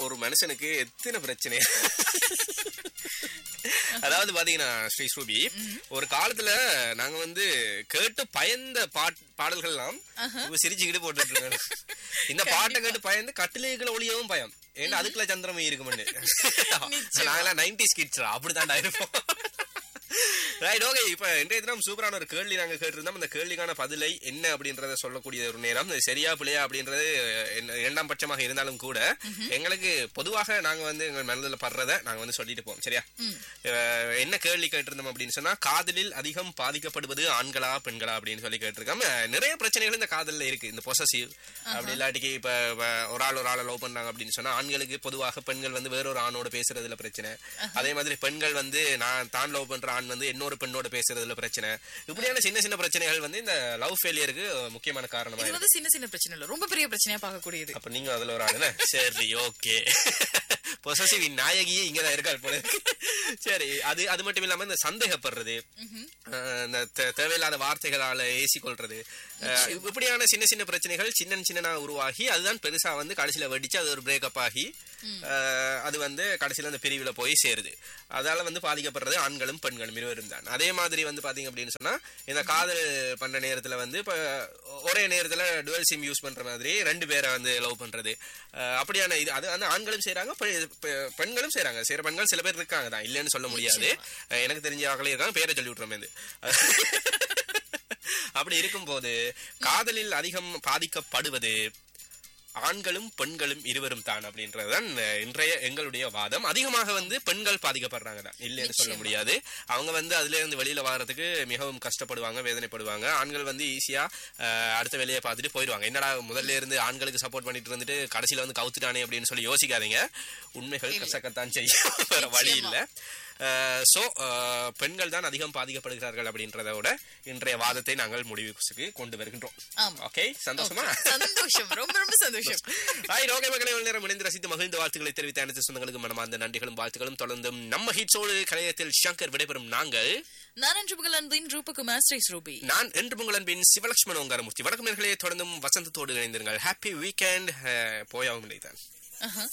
ஒரு மனுஷனுக்கு எத்தனை பிரச்சனை அதாவது பாத்தீங்கன்னா ஸ்ரீ ஸ்ரூபி ஒரு காலத்துல நாங்க வந்து கேட்டு பயந்த பாட் பாடல்கள்லாம் இப்ப சிரிச்சுக்கிட்டு போட்டுட்டு இருக்காங்க இந்த பாட்டை கேட்டு பயந்து கட்டிலேக்குள்ள ஒளியவும் பயம் ஏன்னா அதுக்குள்ள சந்திரமை இருக்குமென்னு நாங்கெல்லாம் நைன்டி ஸ்கிட்ஸ்ரா அப்படித்தான்டா இருப்போம் ரைட் ஓகே இப்ப இன்றைய தினம் சூப்பரான ஒரு கேள்வி நாங்க கேட்டிருந்தோம் அந்த கேள்விக்கான பதிலை என்ன அப்படின்றத சொல்லக்கூடிய ஒரு நேரம் இது சரியா பிள்ளையா அப்படின்றது என்ன- இரண்டாம் பட்சமாக இருந்தாலும் கூட எங்களுக்கு பொதுவாக நாங்க வந்து எங்கள் மனதில் படுறத நாங்க வந்து சொல்லிட்டு போவோம் சரியா அஹ், என்ன கேள்வி கேட்டிருந்தோம் அப்படின்னு சொன்னா காதலில் அதிகம் பாதிக்கப்படுவது ஆண்களா பெண்களா அப்படின்னு சொல்லி கேட்டிருக்கோம் அஹ், நிறைய பிரச்சனைகள் இந்த காதல்ல இருக்கு இந்த பொசசிவ் அப்படி இல்லாட்டிக்கு இப்ப இப்ப ஒரு ஆள் ஒரு ஆளை லவ் பண்றாங்க அப்படின்னு சொன்னா ஆண்களுக்கு பொதுவாக பெண்கள் வந்து வேறொரு ஆணோட பேசுறதுல பிரச்சனை அதே மாதிரி பெண்கள் வந்து நான் தான் லவ் பண்ற ஆண் வந்து இன்னொரு பெண்ணோட பேசுறதுல பிரச்சனை இப்படியான சின்ன சின்ன பிரச்சனைகள் வந்து இந்த லவ் ஃபெயிலியருக்கு முக்கியமான காரணமா இது இருக்கு வந்து சின்ன சின்ன பிரச்சனை இல்ல ரொம்ப பெரிய பிரச்சனையா பார்க்கக்கூடியது அப்ப நீங்க அதுல ஒரு ஆளுன சரி ஓகே பொசசிவ் நாயகியே இங்கதான் இருக்காள் போல இருக்கு. சரி அது அது மட்டும் இல்லாம இந்த சந்தேகப்படுறது அஹ், இந்த தே- தேவையில்லாத வார்த்தைகளால ஏசி கொள்றது அஹ், இப்படியான சின்ன சின்ன பிரச்சனைகள் சின்ன சின்னனா உருவாகி அதுதான் பெருசா வந்து கடைசியில வெடிச்சு அது ஒரு பிரேக்கப் ஆகி அஹ், அது வந்து கடைசியில அந்த பிரிவுல போய் சேருது அதால வந்து பாதிக்கப்படுறது ஆண்களும் பெண்களும் இருவரும் தான் அதே மாதிரி வந்து பாத்தீங்க அப்படின்னு சொன்னா இந்த காதல் பண்ற நேரத்துல வந்து இப்ப ஒரே நேரத்துல டுவல் சிம் யூஸ் பண்ற மாதிரி ரெண்டு பேரை வந்து லவ் பண்றது அஹ், அப்படியான இது அது வந்து ஆண்களும் செய்றாங்க பெ- பெ- பெண்களும் செய்றாங்க செய்யற பெண்கள் சில பேர் இருக்காங்க தான் இல்லைன்னு சொல்ல முடியாது அஹ், எனக்கு தெரிஞ்ச ஆக்களே இருக்காங்க பேரை சொல்லி விட்டுறோம் இது அப்படி இருக்கும்போது காதலில் அதிகம் பாதிக்கப்படுவது ஆண்களும் பெண்களும் இருவரும் தான் அப்படின்றதுதான் அஹ், இன்றைய எங்களுடைய வாதம் அதிகமாக வந்து பெண்கள் பாதிக்கப்படுறாங்க தான் இல்லைன்னு சொல்ல முடியாது அவங்க வந்து அதுல இருந்து வெளியில வர்றதுக்கு மிகவும் கஷ்டப்படுவாங்க வேதனைப்படுவாங்க ஆண்கள் வந்து ஈஸியா அடுத்த வேலையை பார்த்துட்டு போயிடுவாங்க என்னடா முதல்ல இருந்து ஆண்களுக்கு சப்போர்ட் பண்ணிட்டு இருந்துட்டு கடைசியில வந்து கவுத்துட்டானே அப்படின்னு சொல்லி யோசிக்காதீங்க உண்மைகள் கசக்கத்தான் செய்யும் வேற வழி இல்ல சோ பெண்கள் தான் அதிகம் பாதிக்கப்படுகிறார்கள் அப்படின்றத விட இன்றைய வாதத்தை நாங்கள் முடிவுக்கு கொண்டு வருகின்றோம் ஆமா. ஓகே சந்தோஷமா சந்தோஷம் ரொம்ப ரொம்ப சந்தோஷம் ஹாய் ரோகை மக்களை இவ்வளவு நேரம் இணைந்து ரசித்து மகிழ்ந்த வாழ்த்துக்களை தெரிவித்த அனைத்து சொந்தங்களுக்கு மனமார்ந்த நன்றிகளும் வாழ்த்துக்களும் தொடர்ந்தும் நம்ம ஹிட்ஸோடு கலையத்தில் ஷங்கர் விடைபெறும் நாங்கள் நான் அன்று புகழ் அன்பின் ரூபகுமார் ஸ்ரீ ஸ்ரூபி நான் என்று உங்கள் அன்பின் சிவலட்சுமண ஓங்காரமூர்த்தி வடக்கு நேர்களே தொடர்ந்தும் வசந்தத்தோடு இணைந்திருங்கள் ஹாப்பி வீக்கெண்ட் போயாவும் நினைத்தான் ஆஹா.